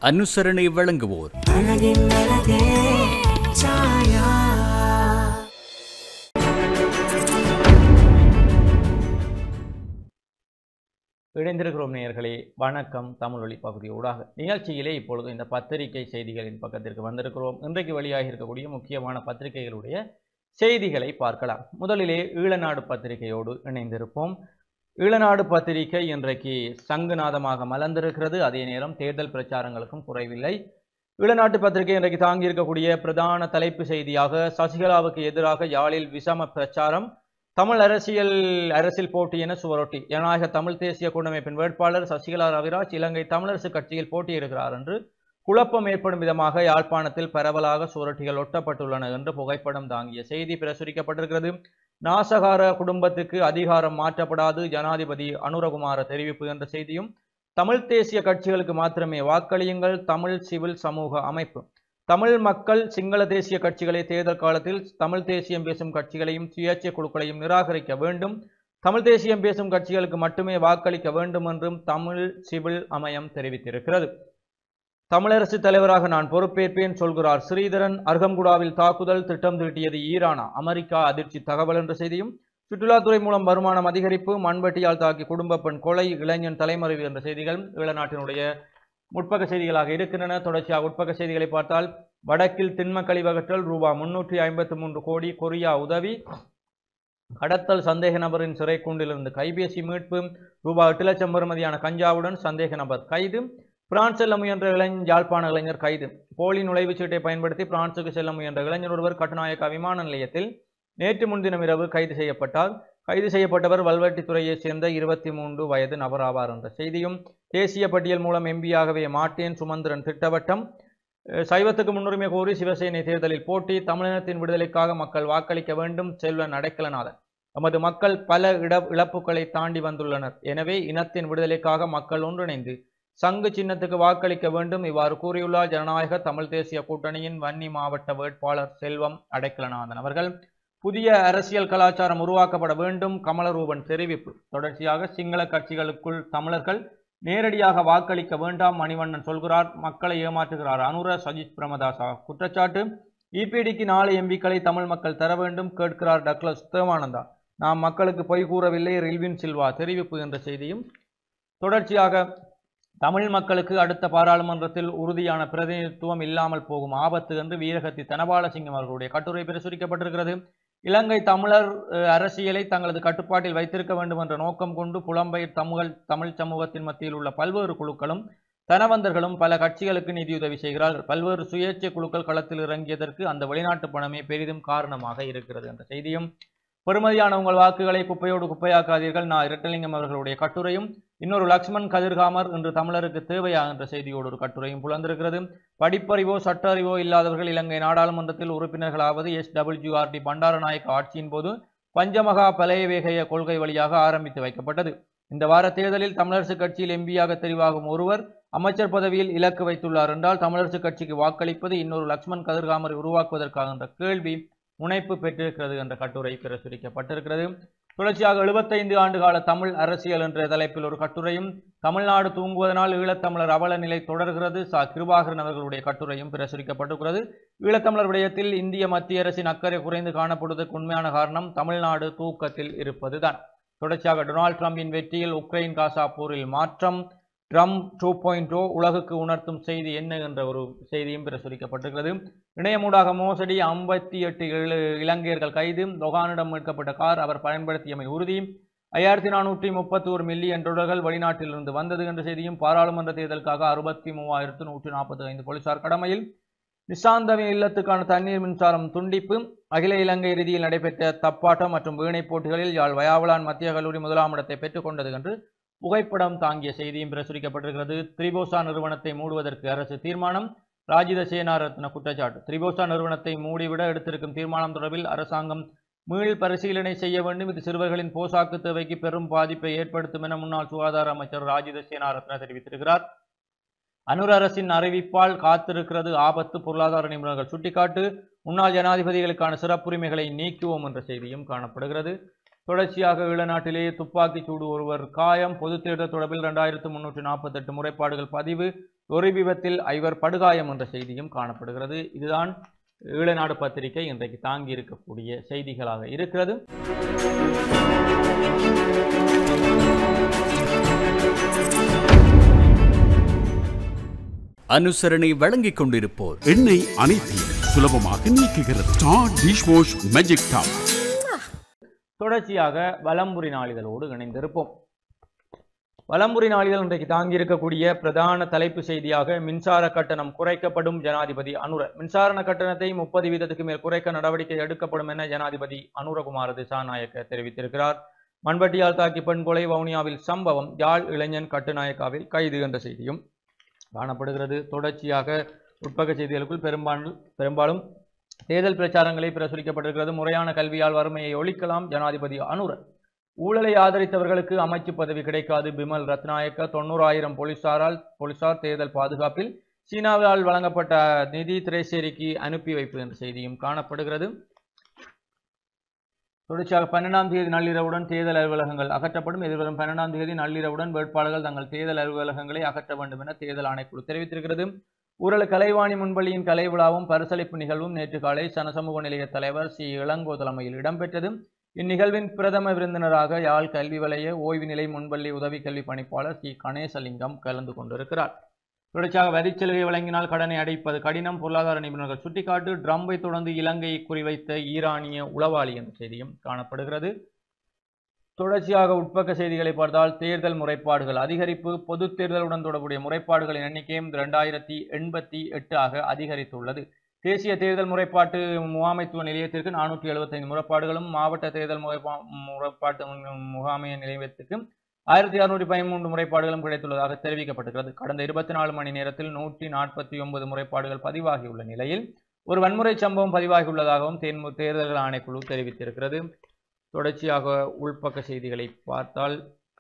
அனுசரணை வழங்குவோர் அழகின் அழகே சாயா இணைந்திருக்கிறோம் நேயர்களே வணக்கம் தமிழொலி பகுதி ஊடாக நிகழ்ச்சியிலே இப்பொழுது இந்த பத்திரிகை செய்திகளின் பக்கத்திற்கு வந்திருக்கிறோம் இன்றைக்கு வெளியாகி இருக்கக்கூடிய முக்கியமான பத்திரிகைகளுடைய செய்திகளை பார்க்கலாம் முதலிலே ஈழநாடு பத்திரிகையோடு இணைந்திருப்போம் ஈழநாடு பத்திரிகை இன்றைக்கு சங்குநாதமாக மலர்ந்திருக்கிறது அதே நேரம் தேர்தல் பிரச்சாரங்களுக்கும் குறைவில்லை ஈழநாட்டு பத்திரிகை இன்றைக்கு தாங்கி இருக்கக்கூடிய பிரதான தலைப்பு செய்தியாக சசிகலாவுக்கு எதிராக யாழில் விஷம பிரச்சாரம் தமிழ் அரசியல் அரசியல் போட்டி என சுவரொட்டி ஜனநாயக தமிழ் தேசிய கூட்டமைப்பின் வேட்பாளர் சசிகலா ரவிராஜ் இலங்கை தமிழரசு கட்சியில் போட்டியிடுகிறார் என்று குழப்பம் ஏற்படும் விதமாக யாழ்ப்பாணத்தில் பரவலாக சுவரொட்டிகள் ஒட்டப்பட்டுள்ளன என்று புகைப்படம் தாங்கிய செய்தி பிரசுரிக்கப்பட்டிருக்கிறது நாசகார குடும்பத்துக்கு அதிகாரம் மாற்றப்படாது ஜனாதிபதி அனுரகுமார தெரிவிப்பு என்ற செய்தியும் தமிழ் தேசிய கட்சிகளுக்கு மாத்திரமே வாக்களியுங்கள் தமிழ் சிவில் சமூக அமைப்பு தமிழ் மக்கள் சிங்கள தேசிய கட்சிகளை தேர்தல் காலத்தில் தமிழ் தேசியம் பேசும் கட்சிகளையும் சுயேட்சை குழுக்களையும் நிராகரிக்க வேண்டும் தமிழ் தேசியம் பேசும் கட்சிகளுக்கு மட்டுமே வாக்களிக்க வேண்டும் என்றும் தமிழ் சிவில் அமையம் தெரிவித்திருக்கிறது தமிழரசு தலைவராக நான் பொறுப்பேற்பேன் சொல்கிறார் ஸ்ரீதரன் அர்கம்குடாவில் தாக்குதல் திட்டம் தீட்டியது ஈரானா அமெரிக்கா அதிர்ச்சி தகவல் என்ற செய்தியும் சுற்றுலாத்துறை மூலம் வருமானம் அதிகரிப்பு மண்வெட்டியால் தாக்கி குடும்ப பெண் கொலை இளைஞன் தலைமறைவு என்ற செய்திகள் ஈழநாட்டினுடைய முற்பக்க செய்திகளாக இருக்கின்றன தொடர்ச்சியாக உட்பக்க செய்திகளை பார்த்தால் வடக்கில் திண்ம கழிவகற்றல் ரூபா முன்னூற்றி ஐம்பத்தி மூன்று கோடி கொரியா உதவி கடத்தல் சந்தேக நபரின் சிறை கூண்டிலிருந்து கைபேசி மீட்பு ரூபாய் எட்டு லட்சம் பெறுமதியான கஞ்சாவுடன் சந்தேக நபர் கைது பிரான்ஸ் செல்ல முயன்ற இளைஞ யாழ்ப்பாண இளைஞர் கைது போலி நுழைவுச் சீட்டை பயன்படுத்தி பிரான்சுக்கு செல்ல முயன்ற இளைஞர் ஒருவர் கட்டுநாயக்க விமான நிலையத்தில் நேற்று முன்தினம் இரவு கைது செய்யப்பட்டார் கைது செய்யப்பட்டவர் வல்வெட்டித்துறையைச் சேர்ந்த இருபத்தி மூன்று வயது நபர் ஆவார் என்ற செய்தியும் தேசிய பட்டியல் மூலம் எம்பியாகவே மாட்டேன் சுமந்திரன் திட்டவட்டம் அஹ் சைவத்துக்கு முன்னுரிமை கோரி சிவசேனை தேர்தலில் போட்டி தமிழினத்தின் விடுதலைக்காக மக்கள் வாக்களிக்க வேண்டும் செல்வன் அடைக்கலநாதன் நமது மக்கள் பல இட இழப்புகளை தாண்டி வந்துள்ளனர் எனவே இனத்தின் விடுதலைக்காக மக்கள் ஒன்றிணைந்து சங்கு சின்னத்துக்கு வாக்களிக்க வேண்டும் இவ்வாறு கூறியுள்ளார் ஜனநாயக தமிழ் தேசிய கூட்டணியின் வன்னி மாவட்ட வேட்பாளர் செல்வம் அடைக்கலநாதன் அவர்கள் புதிய அரசியல் கலாச்சாரம் உருவாக்கப்பட வேண்டும் கமலரூபன் தெரிவிப்பு தொடர்ச்சியாக சிங்கள கட்சிகளுக்குள் தமிழர்கள் நேரடியாக வாக்களிக்க வேண்டாம் மணிவண்ணன் சொல்கிறார் மக்களை ஏமாற்றுகிறார் அனுர சஜித் பிரமதாசா குற்றச்சாட்டு இபிடிக்கு நாலு எம்பிக்களை தமிழ் மக்கள் தர வேண்டும் கேட்கிறார் டக்ளஸ் தேவானந்தா நாம் மக்களுக்கு பொய் கூறவில்லை ரில்வின் சில்வா தெரிவிப்பு என்ற செய்தியும் தொடர்ச்சியாக தமிழ் மக்களுக்கு அடுத்த பாராளுமன்றத்தில் உறுதியான பிரதிநிதித்துவம் இல்லாமல் போகும் ஆபத்து என்று வீரகத்தி தனபாலசிங்கம் அவர்களுடைய கட்டுரை பிரசுரிக்கப்பட்டிருக்கிறது இலங்கை தமிழர் அஹ், அரசியலை தங்களது கட்டுப்பாட்டில் வைத்திருக்க வேண்டும் என்ற நோக்கம் கொண்டு புலம்பெயர் தமிழ் தமிழ் சமூகத்தின் மத்தியில் உள்ள பல்வேறு குழுக்களும் தனவந்தர்களும் பல கட்சிகளுக்கு நிதியுதவி செய்கிறார்கள் பல்வேறு சுயேட்சை குழுக்கள் களத்தில் இறங்கியதற்கு அந்த வெளிநாட்டு பணமே பெரிதும் காரணமாக இருக்கிறது என்ற செய்தியும் பெருமதியான உங்கள் வாக்குகளை குப்பையோடு குப்பையாக்காதீர்கள் நான் இரட்டலிங்கம் அவர்களுடைய கட்டுரையும் இன்னொரு லக்ஷ்மண் கதிர்காமர் இன்று தமிழருக்கு தேவையா என்ற செய்தியோடு ஒரு கட்டுரையும் புலந்திருக்கிறது படிப்பறிவோ சட்ட அறிவோ இல்லாதவர்கள் இலங்கை நாடாளுமன்றத்தில் உறுப்பினர்களாவது எஸ் டபிள்யூஆர்டி பண்டாரநாயக்க ஆட்சியின் போது பஞ்சமகா பலையவேகைய கொள்கை வழியாக ஆரம்பித்து வைக்கப்பட்டது இந்த வார தேர்தலில் தமிழரசு கட்சியில் எம்பியாக தெரிவாகும் ஒருவர் அமைச்சர் பதவியில் இலக்கு வைத்துள்ளார் என்றால் தமிழரசு கட்சிக்கு வாக்களிப்பது இன்னொரு லக்ஷ்மண் கதிர்காமரை உருவாக்குவதற்காக என்ற கேள்வி முனைப்பு பெற்றிருக்கிறது என்ற கட்டுரை பிரசுரிக்கப்பட்டிருக்கிறது தொடர்ச்சியாக எழுபத்தைந்து ஆண்டுகால தமிழ் அரசியல் என்ற தலைப்பில் ஒரு கட்டுரையும் தமிழ்நாடு தூங்குவதனால் ஈழத்தமிழர் அவல நிலை தொடர்கிறது சா கிருபாகரன் அவர்களுடைய கட்டுரையும் பிரசுரிக்கப்பட்டிருக்கிறது ஈழத்தமிழர் விடயத்தில் இந்திய மத்திய அரசின் அக்கறை குறைந்து காணப்படுவதற்கு உண்மையான காரணம் தமிழ்நாடு தூக்கத்தில் இருப்பதுதான் தொடர்ச்சியாக டொனால்ட் ட்ரம்பின் வெற்றியில் உக்ரைன் காசா போரில் மாற்றம் ட்ரம்ப் டூ பாயிண்ட் உலகுக்கு உணர்த்தும் செய்தி என்ன என்ற ஒரு செய்தியும் பிரசுரிக்கப்பட்டிருக்கிறது இணையமூடாக மோசடி ஐம்பத்தி எட்டு இலங்கையர்கள் கைது லொகானிடம் மீட்கப்பட்ட கார் அவர் பயன்படுத்தியமை உறுதி ஐயாயிரத்தி நானூற்றி முப்பத்தி ஒரு மில்லியன் டாலர்கள் வெளிநாட்டிலிருந்து வந்தது என்ற செய்தியும் பாராளுமன்ற தேர்தலுக்காக அறுபத்தி மூவாயிரத்து நூற்றி நாற்பத்தி ஐந்து போலீசார் கடமையில் நிசாந்தவின் இல்லத்துக்கான தண்ணீர் மின்சாரம் துண்டிப்பு அகில இலங்கை ரீதியில் நடைபெற்ற தப்பாட்டம் மற்றும் வீணை போட்டிகளில் யாழ் வயாவலான் மத்திய கல்லூரி முதலாம் இடத்தை பெற்றுக்கொண்டது என்று புகைப்படம் தாங்கிய செய்தியும் பிரசுரிக்கப்பட்டிருக்கிறது திரிபோசா நிறுவனத்தை மூடுவதற்கு அரசு தீர்மானம் ராஜித சேனாரத்ன குற்றச்சாட்டு திரிபோசா நிறுவனத்தை மூடிவிட எடுத்திருக்கும் தீர்மானம் தொடர்பில் அரசாங்கம் மீள் பரிசீலனை செய்ய வேண்டும் இது சிறுவர்களின் போசாக்கு தேவைக்கு பெரும் பாதிப்பை ஏற்படுத்தும் என முன்னாள் சுகாதார அமைச்சர் ராஜித சேனாரத்ன தெரிவித்திருக்கிறார் அனுர் அரசின் அறிவிப்பால் காத்திருக்கிறது ஆபத்து பொருளாதார நிபுணர்கள் சுட்டிக்காட்டு முன்னாள் ஜனாதிபதிகளுக்கான சிறப்புரிமைகளை நீக்குவோம் என்ற செய்தியும் காணப்படுகிறது தொடர்ச்சியாக ஈழநாட்டிலேயே துப்பாக்கிச் சூடு ஒருவர் காயம் பொதுத் தேர்தல் தொடர்பில் இரண்டாயிரத்து முன்னூற்றி நாற்பத்தெட்டு முறைப்பாடுகள் பதிவு லொரி விபத்தில் ஐவர் படுகாயம் என்ற செய்தியும் காணப்படுகிறது இதுதான் ஈழநாடு பத்திரிகை இன்றைக்கு தாங்கி இருக்கக்கூடிய செய்திகளாக இருக்கிறது அனுசரணை வழங்கிக் கொண்டிருப்போர் எண்ணெய் அனைத்தையும் சுலபமாக நீக்குகிறது star dish wash magic top தொடர்ச்சியாக வலம்புரி நாளிதழோடு இணைந்திருப்போம் வலம்புரி நாளிதழ் இன்றைக்கு தாங்கி இருக்கக்கூடிய பிரதான தலைப்பு செய்தியாக மின்சார கட்டணம் குறைக்கப்படும் ஜனாதிபதி அனுர மின்சார கட்டணத்தை முப்பது வீதத்துக்கு மேல் குறைக்க நடவடிக்கை எடுக்கப்படும் என ஜனாதிபதி அனுரகுமார திசாநாயக்க தெரிவித்திருக்கிறார் மண்பட்டியால் தாக்கி பெண் கொலை வவுனியாவில் சம்பவம் யாழ் இளைஞன் கட்டுநாயக்காவில் கைது என்ற செய்தியும் காணப்படுகிறது தொடர்ச்சியாக உட்பக்க செய்திகளுக்குள் பெரும்பாலும் பெரும்பாலும் தேர்தல் பிரச்சாரங்களை பிரசுரிக்கப்பட்டிருக்கிறது முறையான கல்வியால் வறுமையை ஒழிக்கலாம் ஜனாதிபதி அனுர ஊழலை ஆதரித்தவர்களுக்கு அமைச்சு பதவி கிடைக்காது பிமல் ரத்நாயக்க தொண்ணூறாயிரம் போலீசாரால் போலீசார் தேர்தல் பாதுகாப்பில் சீனாவால் வழங்கப்பட்ட நிதி திரைசேரிக்கு அனுப்பி வைப்பு என்ற செய்தியும் காணப்படுகிறது தொடர்ச்சியாக பன்னெண்டாம் தேதி நள்ளிரவுடன் தேர்தல் அலுவலகங்கள் அகற்றப்படும் எதிர்வரும் பன்னெண்டாம் தேதி நள்ளிரவுடன் வேட்பாளர்கள் தங்கள் தேர்தல் அலுவலகங்களை அகற்ற வேண்டும் என தேர்தல் ஆணைக்குழு தெரிவித்திருக்கிறது ஊரல் கலைவாணி முன்பள்ளியின் கலை விழாவும் பரிசளிப்பு நிகழ்வும் நேற்று காலை சனசமூக நிலைய தலைவர் சி இளங்கோ தலைமையில் இடம்பெற்றது இந்நிகழ்வின் பிரதம விருந்தினராக யாழ் கல்வி வலய ஓய்வு நிலை முன்பள்ளி உதவி கல்வி பணிப்பாளர் சி கணேசலிங்கம் கலந்து கொண்டிருக்கிறார் தொடர்ச்சியாக வரிச்சலுகை வழங்கினால் கடனை அடைப்பது கடினம் பொருளாதார நிபுணர்கள் சுட்டிக்காட்டு ட்ரம்பை தொடர்ந்து இலங்கையை குறிவைத்த ஈரானிய உளவாளி என்ற செய்தியும் காணப்படுகிறது தொடர்ச்சியாக உட்பக்க செய்திகளை பார்த்தால் தேர்தல் முறைப்பாடுகள் அதிகரிப்பு பொது தேர்தலுடன் தொடர்புடைய முறைப்பாடுகளின் எண்ணிக்கையும் இரண்டாயிரத்தி எண்பத்தி எட்டு ஆக அதிகரித்துள்ளது தேசிய தேர்தல் முறைப்பாட்டு முகாமைத்துவ நிலையத்திற்கு நானூற்றி எழுபத்தைந்து முறைப்பாடுகளும் மாவட்ட தேர்தல் முறைப்பா முறைப்பாட்டு முகாமைய நிலையத்திற்கு ஆயிரத்தி அறுநூற்றி பதிமூன்று முறைப்பாடுகளும் கிடைத்துள்ளதாக தெரிவிக்கப்பட்டிருக்கிறது கடந்த இருபத்தி நாலு மணி நேரத்தில் நூற்றி நாற்பத்தி ஒன்பது முறைப்பாடுகள் பதிவாகியுள்ள நிலையில் ஒரு வன்முறை சம்பவம் பதிவாகியுள்ளதாகவும் தேர்மு தேர்தல்கள் ஆணைக்குழு தெரிவித்திருக்கிறது தொடர்ச்சியாக உள்பக்க செய்திகளை பார்த்தால்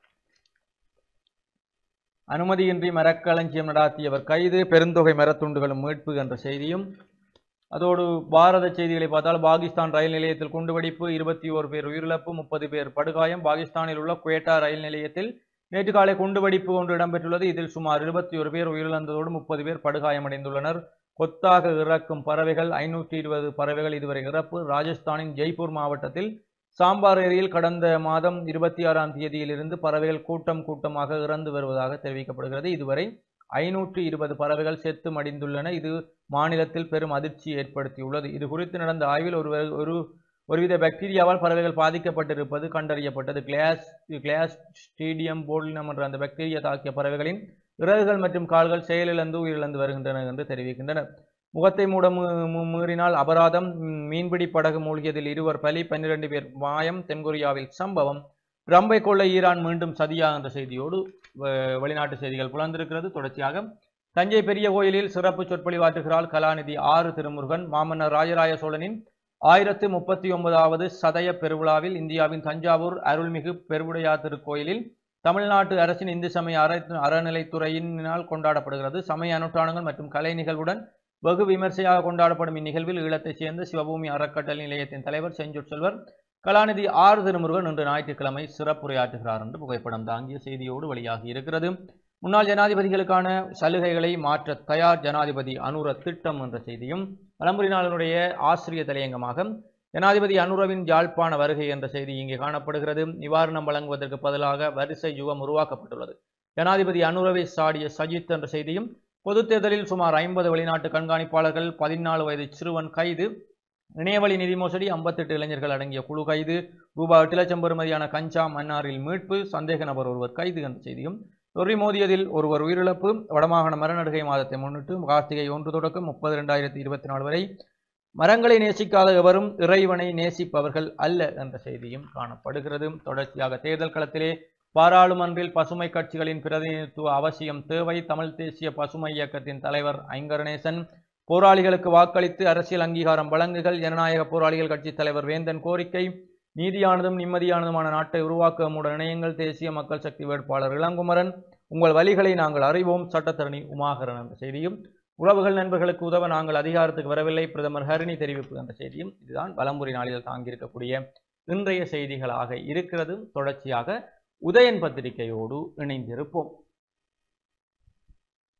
அனுமதியின்றி மரக்களஞ்சியம் நடாத்தியவர் கைது பெருந்தொகை மரத்துண்டுகளும் மீட்பு என்ற செய்தியும் அதோடு பாரத செய்திகளை பார்த்தால் பாகிஸ்தான் ரயில் நிலையத்தில் குண்டுவெடிப்பு இருபத்தி ஓரு பேர் உயிரிழப்பு முப்பது பேர் படுகாயம் பாகிஸ்தானில் உள்ள குவேட்டா ரயில் நிலையத்தில் நேற்று காலை குண்டுவெடிப்பு ஒன்று இடம்பெற்றுள்ளது இதில் சுமார் இருபத்தி ஒரு பேர் உயிரிழந்ததோடு முப்பது பேர் படுகாயமடைந்துள்ளனர் கொத்தாக இறக்கும் பறவைகள் ஐநூற்றி இருபது பறவைகள் இதுவரை இறப்பு ராஜஸ்தானின் ஜெய்ப்பூர் மாவட்டத்தில் சாம்பார் ஏரியில் கடந்த மாதம் இருபத்தி ஆறாம் தேதியிலிருந்து பறவைகள் கூட்டம் கூட்டமாக இறந்து வருவதாக தெரிவிக்கப்படுகிறது இதுவரை ஐநூற்று இருபது பறவைகள் செத்து மடிந்துள்ளன இது மாநிலத்தில் பெரும் அதிர்ச்சி ஏற்படுத்தியுள்ளது இது குறித்து நடந்த ஆய்வில் ஒரு ஒரு ஒருவித பாக்டீரியாவால் பறவைகள் பாதிக்கப்பட்டிருப்பது கண்டறியப்பட்டது கிளாஸ் கிளாஸ் ஸ்டேடியம் போர்டினம் என்ற அந்த பாக்டீரியா தாக்கிய பறவைகளின் இறகுகள் மற்றும் கால்கள் செயலிழந்து உயிரிழந்து வருகின்றன என்று தெரிவிக்கின்றனர் முகத்தை மூட மீ- மீ- மீறினால் அபராதம் ம், மீன்பிடி படகு மூழ்கியதில் இருவர் பலி பன்னிரண்டு பேர் மாயம் தென்கொரியாவில் சம்பவம் ட்ரம்பை கொள்ள ஈரான் மீண்டும் சதியா என்ற செய்தியோடு வ- வெளிநாட்டு செய்திகள் புலந்திருக்கிறது தொடர்ச்சியாக தஞ்சை பெரிய கோயிலில் சிறப்பு சொற்பொழிவாற்றுகிறாள் கலாநிதி ஆறு திருமுருகன் மாமன்னர் ராஜராஜ சோழனின் ஆயிரத்து முப்பத்தி ஒன்பதாவது சதய பெருவிழாவில் இந்தியாவின் தஞ்சாவூர் அருள்மிகு பெருவுடையார் திருக்கோயிலில் தமிழ்நாட்டு அரசின் இந்து சமய அற அறநிலைத்துறையினால் கொண்டாடப்படுகிறது சமய அனுஷ்டானங்கள் மற்றும் கலை நிகழ்வுடன் வெகு விமர்சையாக கொண்டாடப்படும் இந்நிகழ்வில் ஈழத்தைச் சேர்ந்த சிவபூமி அறக்கட்டளை நிலையத்தின் தலைவர் செஞ்சொற்செல்வர் கலாநிதி ஆர் திருமுருகன் இன்று ஞாயிற்றுக்கிழமை சிறப்புரையாற்றுகிறார் என்று புகைப்படம் தாங்கிய செய்தியோடு வெளியாகி இருக்கிறது முன்னாள் ஜனாதிபதிகளுக்கான சலுகைகளை மாற்ற தயார் ஜனாதிபதி அனுர திட்டம் என்ற செய்தியும் வலம்புரி நாளினுடைய ஆசிரியர் தலையங்கமாக ஜனாதிபதி அனுரவின் யாழ்ப்பாண வருகை என்ற செய்தி இங்கே காணப்படுகிறது நிவாரணம் வழங்குவதற்கு பதிலாக வரிசை யுகம் உருவாக்கப்பட்டுள்ளது ஜனாதிபதி அனுரவை சாடிய சஜித் என்ற செய்தியும் பொதுத் தேர்தலில் சுமார் ஐம்பது வெளிநாட்டு கண்காணிப்பாளர்கள் பதினாலு வயது சிறுவன் கைது இணையவழி நிதி மோசடி ஐம்பத்தெட்டு இளைஞர்கள் அடங்கிய குழு கைது ரூபாய் எட்டு லட்சம் பெறுமதியான கஞ்சா மன்னாரில் மீட்பு சந்தேக நபர் ஒருவர் கைது என்ற செய்தியும் லொறி மோதியதில் ஒருவர் உயிரிழப்பு வடமாகாண மரநடுகை மாதத்தை முன்னிட்டு கார்த்திகை ஒன்று தொடக்கம் முப்பது ரெண்டாயிரத்தி இருபத்தி நாலு வரை மரங்களை நேசிக்காத எவரும் இறைவனை நேசிப்பவர்கள் அல்ல என்ற செய்தியும் காணப்படுகிறது தொடர்ச்சியாக தேர்தல் களத்திலே பாராளுமன்றில் பசுமை கட்சிகளின் பிரதிநிதித்துவ அவசியம் தேவை தமிழ் தேசிய பசுமை இயக்கத்தின் தலைவர் ஐங்கரணேசன் போராளிகளுக்கு வாக்களித்து அரசியல் அங்கீகாரம் வழங்குகள் ஜனநாயக போராளிகள் கட்சி தலைவர் வேந்தன் கோரிக்கை நீதியானதும் நிம்மதியானதுமான நாட்டை உருவாக்க மூட இணையங்கள் தேசிய மக்கள் சக்தி வேட்பாளர் இளங்குமரன் உங்கள் வழிகளை நாங்கள் அறிவோம் சட்டத்தரணி உமாகரன் என்ற செய்தியும் உறவுகள் நண்பர்களுக்கு உதவ நாங்கள் அதிகாரத்துக்கு வரவில்லை பிரதமர் ஹரிணி தெரிவிப்பு என்ற செய்தியும் இதுதான் வலம்புரி நாளிதழ் தாங்கியிருக்கக்கூடிய இன்றைய செய்திகளாக இருக்கிறது தொடர்ச்சியாக உதயன் பத்திரிகையோடு இணைந்திருப்போம்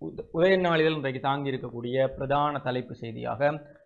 உத- உதய நாளிதழ் இன்றைக்கு தாங்கி இருக்கக்கூடிய பிரதான தலைப்பு செய்தியாக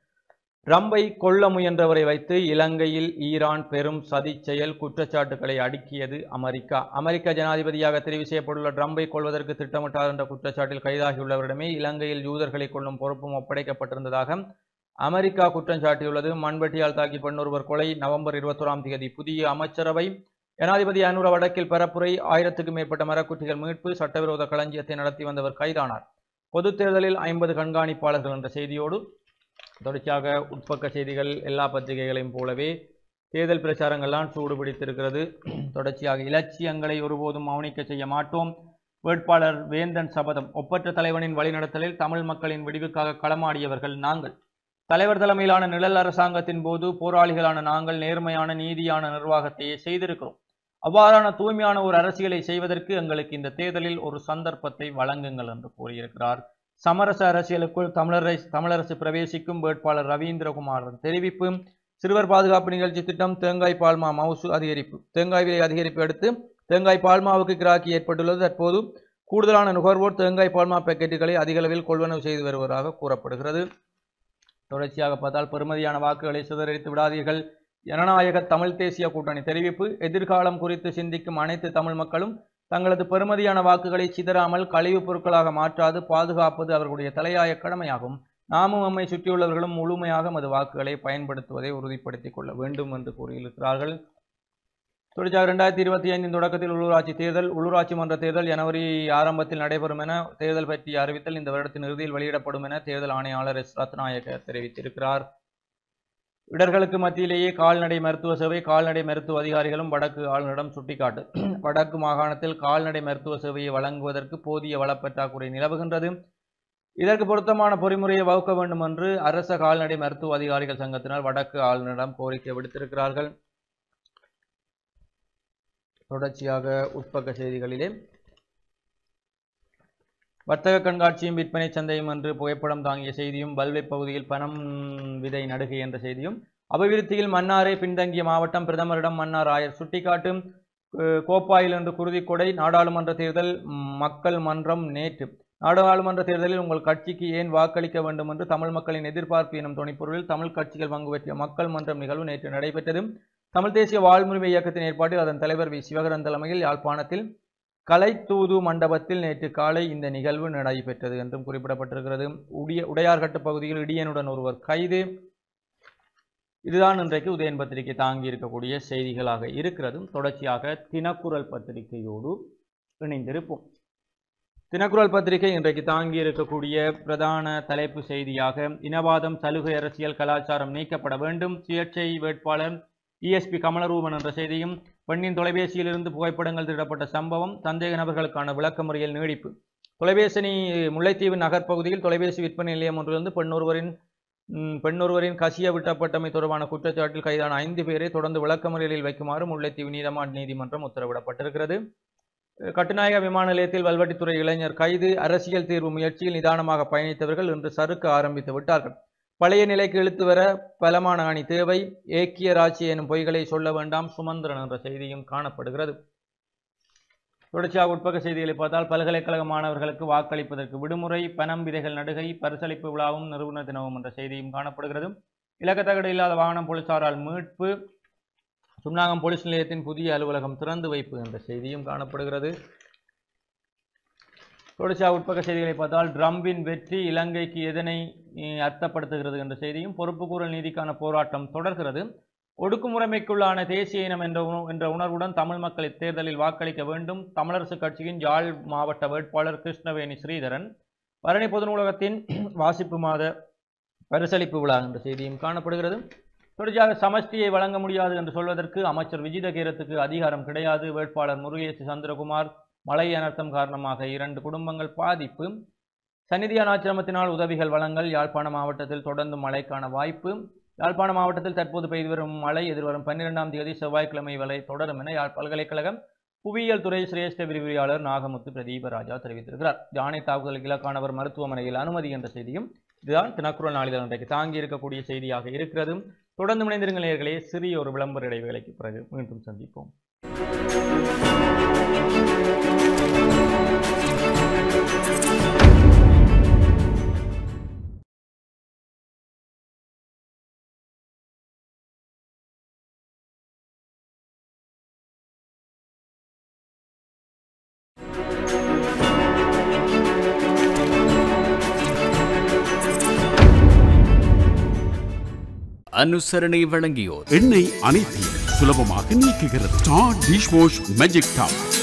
ரம்பை கொல்ல முயன்றவரை வைத்து இலங்கையில் ஈரான் பெரும் சதிச் செயல் குற்றச்சாட்டுகளை அடுக்கியது அமெரிக்கா அமெரிக்க ஜனாதிபதியாக தெரிவு செய்யப்பட்டுள்ள ட்ரம்பை கொள்வதற்கு திட்டமிட்டார் என்ற குற்றச்சாட்டில் கைதாகியுள்ளவரிடமே இலங்கையில் யூதர்களை கொள்ளும் பொறுப்பும் ஒப்படைக்கப்பட்டிருந்ததாக அமெரிக்கா குற்றம் சாட்டியுள்ளது மண்வெட்டியால் தாக்கி பெண்ணொருவர் கொலை நவம்பர் இருபத்தோராம் தேதி புதிய அமைச்சரவை ஜனாதிபதி அனுர வடக்கில் பரப்புரை ஆயிரத்துக்கும் மேற்பட்ட மரக்குட்டிகள் மீட்பு சட்டவிரோத களஞ்சியத்தை நடத்தி வந்தவர் கைதானார் பொதுத் தேர்தலில் ஐம்பது கண்காணிப்பாளர்கள் என்ற செய்தியோடு தொடர்ச்சியாக உட்பக்க செய்திகள் எல்லா பத்திரிகைகளையும் போலவே தேர்தல் பிரச்சாரங்கள்லாம் சூடு பிடித்திருக்கிறது தொடர்ச்சியாக இலட்சியங்களை ஒருபோதும் மௌனிக்க செய்ய மாட்டோம் வேட்பாளர் வேந்தன் சபதம் ஒப்பற்ற தலைவனின் வழிநடத்தலில் தமிழ் மக்களின் விடிவுக்காக களமாடியவர்கள் நாங்கள் தலைவர் தலைமையிலான நிழல் அரசாங்கத்தின் போது போராளிகளான நாங்கள் நேர்மையான நீதியான நிர்வாகத்தையே செய்திருக்கிறோம் அவ்வாறான தூய்மையான ஒரு அரசியலை செய்வதற்கு எங்களுக்கு இந்த தேர்தலில் ஒரு சந்தர்ப்பத்தை வழங்குங்கள் என்று கூறியிருக்கிறார் சமரச அரசியலுக்குள் தமிழரை தமிழரசு பிரவேசிக்கும் வேட்பாளர் ரவீந்திரகுமார் தெரிவிப்பு சிறுவர் பாதுகாப்பு நிகழ்ச்சி திட்டம் தேங்காய் பால்மா மவுசு அதிகரிப்பு தேங்காய் விலை அதிகரிப்பு அடுத்து தேங்காய் பால்மாவுக்கு கிராக்கி ஏற்பட்டுள்ளது தற்போது கூடுதலான நுகர்வோர் தேங்காய் பால்மா பாக்கெட்டுகளை அதிக அளவில் கொள்வனவு செய்து வருவதாக கூறப்படுகிறது தொடர்ச்சியாக பார்த்தால் பெருமதியான வாக்குகளை சிதறடித்து விடாதீர்கள் ஜனநாயக தமிழ் தேசிய கூட்டணி தெரிவிப்பு எதிர்காலம் குறித்து சிந்திக்கும் அனைத்து தமிழ் மக்களும் தங்களது பெருமதியான வாக்குகளை சிதறாமல் கழிவுப் பொருட்களாக மாற்றாது பாதுகாப்பது அவர்களுடைய தலையாய கடமையாகும் நாமும் நம்மை சுற்றியுள்ளவர்களும் முழுமையாக மது வாக்குகளை பயன்படுத்துவதை உறுதிப்படுத்திக் கொள்ள வேண்டும் என்று கூறியிருக்கிறார்கள் தொடர்ச்சியாக இரண்டாயிரத்தி இருபத்தி ஐந்தின் தொடக்கத்தில் உள்ளூராட்சி தேர்தல் உள்ளூராட்சி மன்ற தேர்தல் ஜனவரி ஆரம்பத்தில் நடைபெறும் என தேர்தல் பற்றிய அறிவித்தல் இந்த வருடத்தின் இறுதியில் வெளியிடப்படும் என தேர்தல் ஆணையாளர் எஸ் ரத்நாயக்க தெரிவித்திருக்கிறார் இடர்களுக்கு மத்தியிலேயே கால்நடை மருத்துவ சேவை கால்நடை மருத்துவ அதிகாரிகளும் வடக்கு ஆளுநரிடம் சுட்டிக்காட்டு வடக்கு மாகாணத்தில் கால்நடை மருத்துவ சேவையை வழங்குவதற்கு போதிய வளப்பற்றாக்குறை நிலவுகின்றது இதற்கு பொருத்தமான பொறிமுறையை வகுக்க வேண்டும் என்று அரச கால்நடை மருத்துவ அதிகாரிகள் சங்கத்தினர் வடக்கு ஆளுநரிடம் கோரிக்கை விடுத்திருக்கிறார்கள் தொடர்ச்சியாக உட்பக்க செய்திகளிலே வர்த்தக கண்காட்சியும் விற்பனை சந்தையும் என்று புகைப்படம் தாங்கிய செய்தியும் பல்வை பகுதியில் பணம் விதை நடுகை என்ற செய்தியும் அபிவிருத்தியில் மன்னாரை பின்தங்கிய மாவட்டம் பிரதமரிடம் மன்னார் ஆயர் சுட்டிக்காட்டும் அஹ், கோப்பாயில் என்று குருதிக்கொடை நாடாளுமன்ற தேர்தல் ம், மக்கள் மன்றம் நேற்று நாடாளுமன்ற தேர்தலில் உங்கள் கட்சிக்கு ஏன் வாக்களிக்க வேண்டும் என்று தமிழ் மக்களின் எதிர்பார்ப்பு எனும் துணைப்பொருளில் தமிழ் கட்சிகள் பங்கு பெற்றிய மக்கள் மன்றம் நிகழ்வு நேற்று நடைபெற்றது தமிழ் தேசிய வாழ்முரிமை இயக்கத்தின் ஏற்பாட்டில் அதன் தலைவர் வி சிவகரன் தலைமையில் யாழ்ப்பாணத்தில் கலைத்தூது மண்டபத்தில் நேற்று காலை இந்த நிகழ்வு நடைபெற்றது என்றும் குறிப்பிடப்பட்டிருக்கிறது உடைய உடையார்கட்டு பகுதியில் இடியனுடன் ஒருவர் கைது இதுதான் இன்றைக்கு உதயன் பத்திரிகை தாங்கி இருக்கக்கூடிய செய்திகளாக இருக்கிறது தொடர்ச்சியாக தினக்குரல் பத்திரிகையோடு இணைந்திருப்போம் தினக்குரல் பத்திரிகை இன்றைக்கு தாங்கி இருக்கக்கூடிய பிரதான தலைப்பு செய்தியாக இனவாதம் சலுகை அரசியல் கலாச்சாரம் நீக்கப்பட வேண்டும் சுயேட்சை வேட்பாளர் இஎஸ்பி கமலரூபன் என்ற செய்தியும் பெண்ணின் தொலைபேசியிலிருந்து புகைப்படங்கள் திருடப்பட்ட சம்பவம் சந்தேக நபர்களுக்கான விளக்கமுறையில் நீடிப்பு தொலைபேசி முல்லைத்தீவு நகர்ப்பகுதியில் தொலைபேசி விற்பனை நிலையம் ஒன்றிலிருந்து பெண்ணொருவரின் ம், பெண்ணொருவரின் கசிய விட்டப்பட்டமை தொடர்பான குற்றச்சாட்டில் கைதான ஐந்து பேரை தொடர்ந்து விளக்கமுறையில் வைக்குமாறு முல்லைத்தீவு நீதமான் நீதிமன்றம் உத்தரவிடப்பட்டிருக்கிறது அஹ், கட்டுநாயக விமான நிலையத்தில் வல்வட்டித்துறை இளைஞர் கைது அரசியல் தீர்வு முயற்சியில் நிதானமாக பயணித்தவர்கள் இன்று சறுக்க ஆரம்பித்து விட்டார்கள் பழைய நிலைக்கு இழுத்து வர பலமான அணி தேவை ஏக்கிய ராட்சி எனும் பொய்களை சொல்ல வேண்டாம் சுமந்திரன் என்ற செய்தியும் காணப்படுகிறது தொடர்ச்சியாக உட்பக்க செய்திகளை பார்த்தால் பல்கலைக்கழக மாணவர்களுக்கு வாக்களிப்பதற்கு விடுமுறை பணம் விதைகள் நடுகை பரிசளிப்பு விழாவும் நிறுவன தினமும் என்ற செய்தியும் காணப்படுகிறது இலக்கத்தகடு இல்லாத வாகனம் போலீசாரால் மீட்பு சுன்னாகம் போலீஸ் நிலையத்தின் புதிய அலுவலகம் திறந்து வைப்பு என்ற செய்தியும் காணப்படுகிறது தொடர்ச்சியாக உட்பக்க செய்திகளை பார்த்தால் ட்ரம்பின் வெற்றி இலங்கைக்கு எதனை அஹ், அர்த்தப்படுத்துகிறது என்ற செய்தியும் பொறுப்புக்கூறல் நீதிக்கான போராட்டம் தொடர்கிறது ஒடுக்குமுறைமைக்குள்ளான தேசிய இனம் என்ற உண- என்ற உணர்வுடன் தமிழ் மக்கள் இத்தேர்தலில் வாக்களிக்க வேண்டும் தமிழரசு கட்சியின் யாழ் மாவட்ட வேட்பாளர் கிருஷ்ணவேணி ஸ்ரீதரன் பரணி பொது நூலகத்தின் வாசிப்பு மாத பரிசளிப்பு விழா என்ற செய்தியும் காணப்படுகிறது தொடர்ச்சியாக சமஷ்டியை வழங்க முடியாது என்று சொல்வதற்கு அமைச்சர் விஜிதகீரத்துக்கு அதிகாரம் கிடையாது வேட்பாளர் முருகேசு சந்திரகுமார் மழை அனர்த்தம் காரணமாக இரண்டு குடும்பங்கள் பாதிப்பு சந்நிதியான் ஆச்சிரமத்தினால் உதவிகள் வழங்கல் யாழ்ப்பாண மாவட்டத்தில் தொடர்ந்து மழைக்கான வாய்ப்பு யாழ்ப்பாண மாவட்டத்தில் தற்போது பெய்து வரும் மழை எதிர்வரும் பன்னிரெண்டாம் தேதி செவ்வாய்க்கிழமை வரை தொடரும் என யாழ் பல்கலைக்கழகம் புவியியல் துறை சிரேஷ்ட விரிவுரையாளர் நாகமுத்து பிரதீபராஜா தெரிவித்திருக்கிறார் யானை தாக்குதலுக்கு இலக்கானவர் மருத்துவமனையில் அனுமதி என்ற செய்தியும் இதுதான் தினக்குரல் நாளிதழ் இன்றைக்கு தாங்கி இருக்கக்கூடிய செய்தியாக இருக்கிறது தொடர்ந்து இணைந்திருங்கள் நேயர்களே சிறிய ஒரு விளம்பர இடைவேளைக்கு பிறகு மீண்டும் சந்திப்போம் அனுசரணை வழங்கியோர் எண்ணெய் அனைத்தையும் சுலபமாக நீக்குகிறது star dish wash magic top